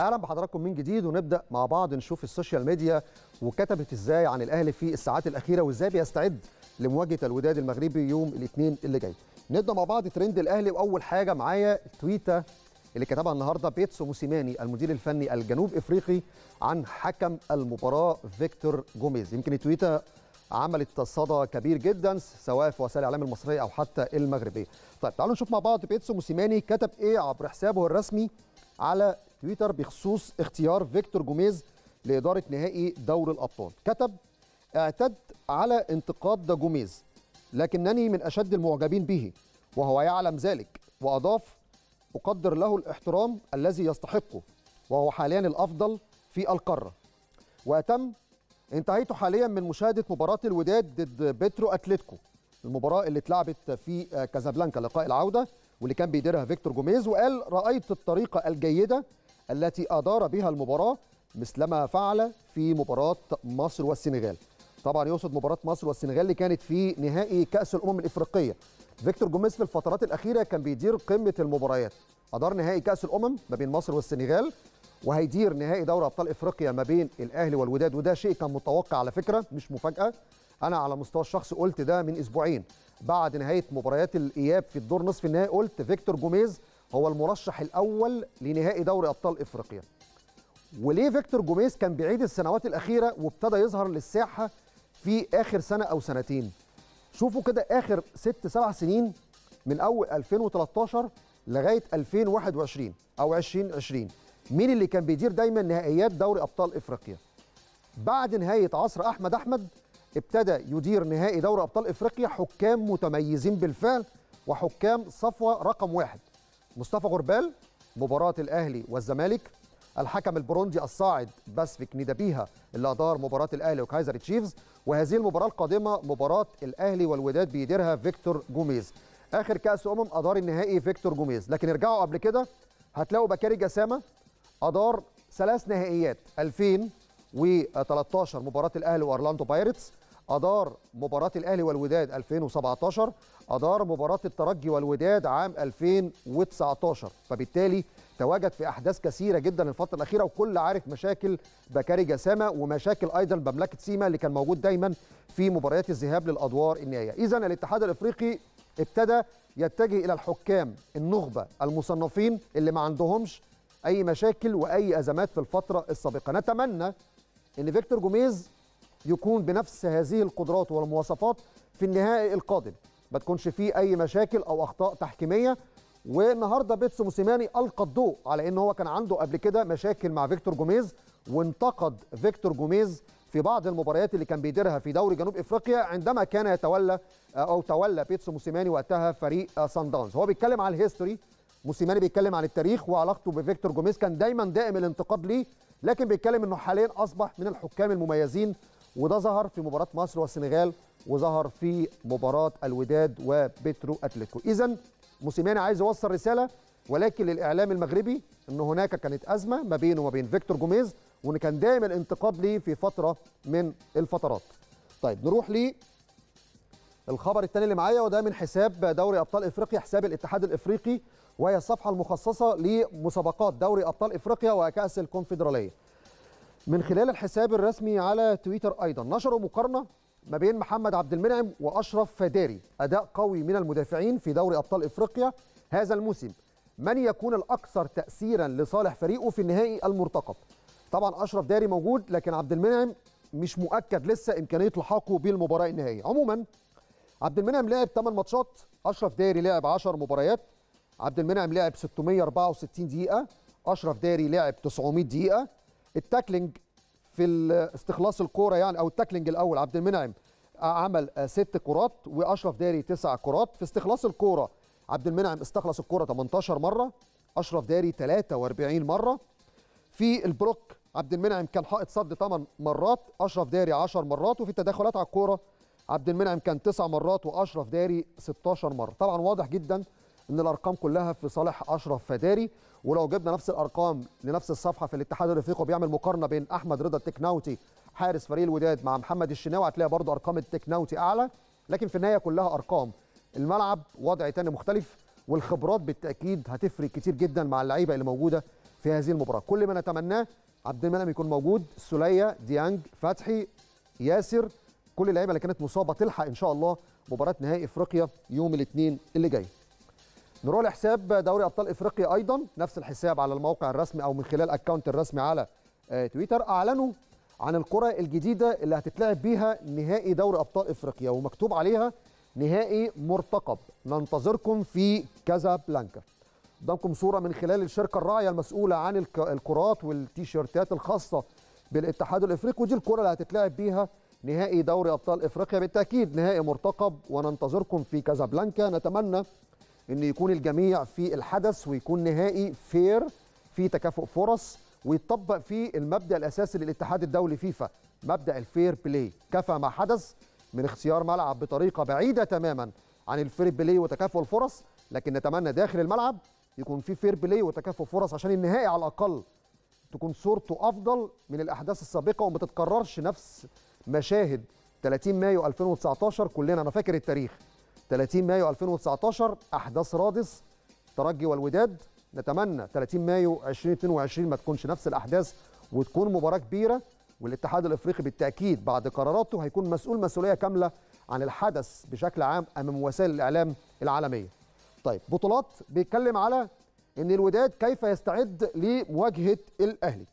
اهلا بحضراتكم من جديد ونبدا مع بعض نشوف السوشيال ميديا وكتبت ازاي عن الاهلي في الساعات الاخيره وازاي بيستعد لمواجهه الوداد المغربي يوم الاثنين اللي جاي نبدا مع بعض ترند الاهلي واول حاجه معايا تويته اللي كتبها النهارده بيتسو موسيماني المدير الفني الجنوب افريقي عن حكم المباراه فيكتور جوميز يمكن التويته عملت صدى كبير جدا سواء في وسائل الاعلام المصريه او حتى المغربيه. طيب تعالوا نشوف مع بعض بيتسو موسيماني كتب ايه عبر حسابه الرسمي على تويتر بخصوص اختيار فيكتور جوميز لاداره نهائي دوري الابطال. كتب اعتدت على انتقاد جوميز لكنني من اشد المعجبين به وهو يعلم ذلك واضاف اقدر له الاحترام الذي يستحقه وهو حاليا الافضل في القاره. واتم انتهيت حاليا من مشاهده مباراه الوداد ضد بيترو اتلتيكو المباراه اللي اتلعبت في كازابلانكا لقاء العوده واللي كان بيديرها فيكتور جوميز وقال رايت الطريقه الجيده التي ادار بها المباراه مثلما فعل في مباراه مصر والسنغال طبعا يقصد مباراه مصر والسنغال اللي كانت في نهائي كاس الامم الافريقيه فيكتور جوميز في الفترات الاخيره كان بيدير قمه المباريات ادار نهائي كاس الامم ما بين مصر والسنغال وهيدير نهائي دوري ابطال افريقيا ما بين الاهلي والوداد وده شيء كان متوقع على فكره مش مفاجاه انا على مستوى الشخصي قلت ده من اسبوعين بعد نهايه مباريات الاياب في الدور نصف النهائي قلت فيكتور جوميز هو المرشح الاول لنهائي دوري ابطال افريقيا وليه فيكتور جوميز كان بعيد السنوات الاخيره وابتدى يظهر للساحه في اخر سنه او سنتين شوفوا كده اخر ست سبع سنين من اول 2013 لغايه 2021 او 2020 مين اللي كان بيدير دايما نهائيات دوري ابطال افريقيا بعد نهايه عصر احمد احمد ابتدى يدير نهائي دوري ابطال افريقيا حكام متميزين بالفعل وحكام صفوه رقم واحد مصطفى غربال مباراه الاهلي والزمالك الحكم البروندي الصاعد باسفيك نيدابيها اللي ادار مباراه الاهلي وكايزر تشيفز وهذه المباراه القادمه مباراه الاهلي والوداد بيديرها فيكتور جوميز اخر كاس امم ادار النهائي فيكتور جوميز لكن ارجعوا قبل كده هتلاقوا بكاري جسامه ادار ثلاث نهائيات 2013 مباراه الاهلي واورلاندو بايرتس ادار مباراه الاهلي والوداد 2017 ادار مباراه الترجي والوداد عام 2019 فبالتالي تواجد في احداث كثيره جدا الفتره الاخيره وكل عارف مشاكل بكاري جسامه ومشاكل ايضا بمملكه سيما اللي كان موجود دايما في مباريات الذهاب للادوار النهائيه اذا الاتحاد الافريقي ابتدى يتجه الى الحكام النخبه المصنفين اللي ما عندهمش اي مشاكل واي ازمات في الفتره السابقه نتمنى ان فيكتور جوميز يكون بنفس هذه القدرات والمواصفات في النهائي القادم ما تكونش فيه اي مشاكل او اخطاء تحكيميه والنهارده بيتسو موسيماني القى الضوء على ان هو كان عنده قبل كده مشاكل مع فيكتور جوميز وانتقد فيكتور جوميز في بعض المباريات اللي كان بيديرها في دوري جنوب افريقيا عندما كان يتولى او تولى بيتسو موسيماني وقتها فريق سان داونز هو بيتكلم عن الهيستوري موسيماني بيتكلم عن التاريخ وعلاقته بفيكتور جوميز كان دايما دائم الانتقاد ليه لكن بيتكلم انه حاليا اصبح من الحكام المميزين وده ظهر في مباراه مصر والسنغال وظهر في مباراه الوداد وبيترو اتلتيكو اذا موسيماني عايز يوصل رساله ولكن للاعلام المغربي ان هناك كانت ازمه ما بينه وما بين فيكتور جوميز وان كان دائما الانتقاد ليه في فتره من الفترات طيب نروح ليه الخبر الثاني اللي معايا وده من حساب دوري ابطال افريقيا حساب الاتحاد الافريقي وهي الصفحه المخصصه لمسابقات دوري ابطال افريقيا وكاس الكونفدراليه. من خلال الحساب الرسمي على تويتر ايضا نشروا مقارنه ما بين محمد عبد المنعم واشرف فداري، اداء قوي من المدافعين في دوري ابطال افريقيا هذا الموسم. من يكون الاكثر تاثيرا لصالح فريقه في النهائي المرتقب؟ طبعا اشرف داري موجود لكن عبد المنعم مش مؤكد لسه امكانيه لحاقه بالمباراه النهائيه. عموما عبد المنعم لعب 8 ماتشات، اشرف داري لعب 10 مباريات، عبد المنعم لعب 664 دقيقة أشرف داري لعب 900 دقيقة التاكلينج في استخلاص الكورة يعني أو التاكلينج الأول عبد المنعم عمل ست كرات وأشرف داري تسع كرات في استخلاص الكورة عبد المنعم استخلص الكورة 18 مرة أشرف داري 43 مرة في البلوك عبد المنعم كان حائط صد 8 مرات أشرف داري 10 مرات وفي التدخلات على الكورة عبد المنعم كان 9 مرات وأشرف داري 16 مرة طبعا واضح جدا ان الارقام كلها في صالح اشرف فداري ولو جبنا نفس الارقام لنفس الصفحه في الاتحاد الافريقي وبيعمل مقارنه بين احمد رضا التكناوتي حارس فريق الوداد مع محمد الشناوي هتلاقي برضه ارقام التكناوتي اعلى لكن في النهايه كلها ارقام الملعب وضع تاني مختلف والخبرات بالتاكيد هتفرق كتير جدا مع اللعيبه اللي موجوده في هذه المباراه كل ما نتمناه عبد المنعم يكون موجود سوليه ديانج فتحي ياسر كل اللعيبه اللي كانت مصابه تلحق ان شاء الله مباراه نهائي افريقيا يوم الاثنين اللي جاي نروح لحساب دوري ابطال افريقيا ايضا نفس الحساب على الموقع الرسمي او من خلال اكونت الرسمي على تويتر اعلنوا عن الكره الجديده اللي هتتلعب بيها نهائي دوري ابطال افريقيا ومكتوب عليها نهائي مرتقب ننتظركم في كازابلانكا قدامكم صوره من خلال الشركه الراعيه المسؤوله عن الكرات والتيشيرتات الخاصه بالاتحاد الافريقي ودي الكره اللي هتتلعب بيها نهائي دوري ابطال افريقيا بالتاكيد نهائي مرتقب وننتظركم في كازابلانكا نتمنى ان يكون الجميع في الحدث ويكون نهائي فير في تكافؤ فرص ويطبق فيه المبدا الاساسي للاتحاد الدولي فيفا مبدا الفير بلاي كفى ما حدث من اختيار ملعب بطريقه بعيده تماما عن الفير بلاي وتكافؤ الفرص لكن نتمنى داخل الملعب يكون في فير بلاي وتكافؤ فرص عشان النهائي على الاقل تكون صورته افضل من الاحداث السابقه وما تتكررش نفس مشاهد 30 مايو 2019 كلنا انا فاكر التاريخ 30 مايو 2019 احداث رادس ترجي والوداد نتمنى 30 مايو 2022 ما تكونش نفس الاحداث وتكون مباراه كبيره والاتحاد الافريقي بالتاكيد بعد قراراته هيكون مسؤول مسؤوليه كامله عن الحدث بشكل عام امام وسائل الاعلام العالميه. طيب بطولات بيتكلم على ان الوداد كيف يستعد لمواجهه الاهلي.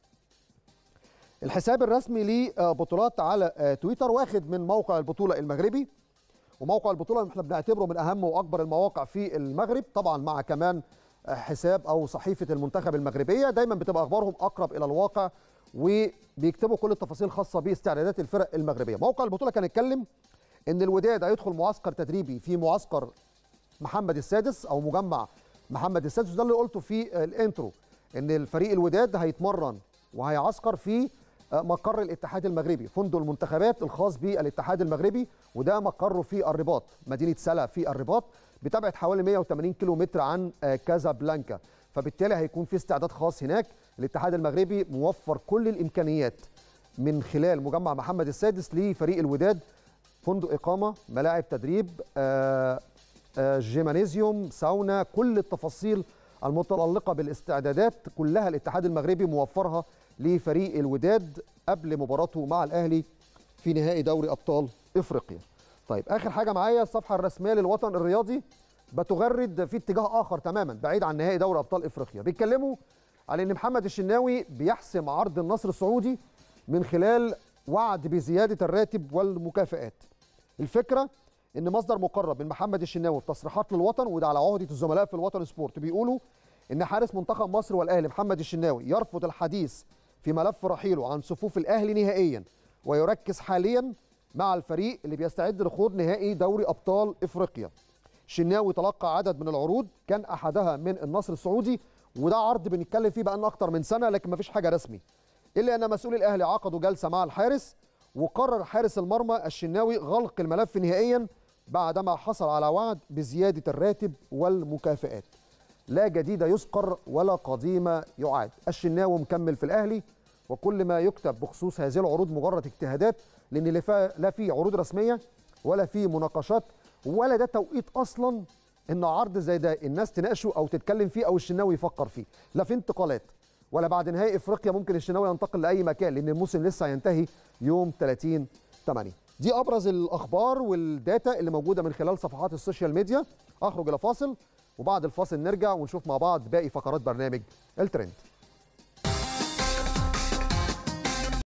الحساب الرسمي لبطولات على تويتر واخد من موقع البطوله المغربي وموقع البطوله احنا بنعتبره من اهم واكبر المواقع في المغرب طبعا مع كمان حساب او صحيفه المنتخب المغربيه دايما بتبقى اخبارهم اقرب الى الواقع وبيكتبوا كل التفاصيل الخاصه باستعدادات الفرق المغربيه موقع البطوله كان اتكلم ان الوداد هيدخل معسكر تدريبي في معسكر محمد السادس او مجمع محمد السادس وده اللي قلته في الانترو ان الفريق الوداد هيتمرن وهيعسكر في مقر الاتحاد المغربي فندق المنتخبات الخاص بالاتحاد المغربي وده مقره في الرباط مدينه سلا في الرباط بتبعد حوالي 180 كيلو متر عن كازابلانكا فبالتالي هيكون في استعداد خاص هناك الاتحاد المغربي موفر كل الامكانيات من خلال مجمع محمد السادس لفريق الوداد فندق اقامه ملاعب تدريب آآ آآ جيمانيزيوم ساونا كل التفاصيل المتعلقه بالاستعدادات كلها الاتحاد المغربي موفرها لفريق الوداد قبل مباراته مع الاهلي في نهائي دوري ابطال افريقيا. طيب اخر حاجه معايا الصفحه الرسميه للوطن الرياضي بتغرد في اتجاه اخر تماما بعيد عن نهائي دوري ابطال افريقيا بيتكلموا على ان محمد الشناوي بيحسم عرض النصر السعودي من خلال وعد بزياده الراتب والمكافئات. الفكره ان مصدر مقرب من محمد الشناوي في تصريحات للوطن وده على عهده الزملاء في الوطن سبورت بيقولوا ان حارس منتخب مصر والاهلي محمد الشناوي يرفض الحديث في ملف رحيله عن صفوف الاهلي نهائيا ويركز حاليا مع الفريق اللي بيستعد لخوض نهائي دوري ابطال افريقيا. شناوي تلقى عدد من العروض كان احدها من النصر السعودي وده عرض بنتكلم فيه بقالنا اكتر من سنه لكن مفيش حاجه رسمي. الا ان مسؤولي الاهلي عقدوا جلسه مع الحارس وقرر حارس المرمى الشناوي غلق الملف نهائيا بعدما حصل على وعد بزياده الراتب والمكافئات. لا جديد يذكر ولا قديم يعاد الشناوي مكمل في الاهلي وكل ما يكتب بخصوص هذه العروض مجرد اجتهادات لان لا في عروض رسميه ولا في مناقشات ولا ده توقيت اصلا ان عرض زي ده الناس تناقشه او تتكلم فيه او الشناوي يفكر فيه لا في انتقالات ولا بعد نهائي افريقيا ممكن الشناوي ينتقل لاي مكان لان الموسم لسه هينتهي يوم 30 8 دي ابرز الاخبار والداتا اللي موجوده من خلال صفحات السوشيال ميديا اخرج الى فاصل وبعد الفاصل نرجع ونشوف مع بعض باقي فقرات برنامج الترند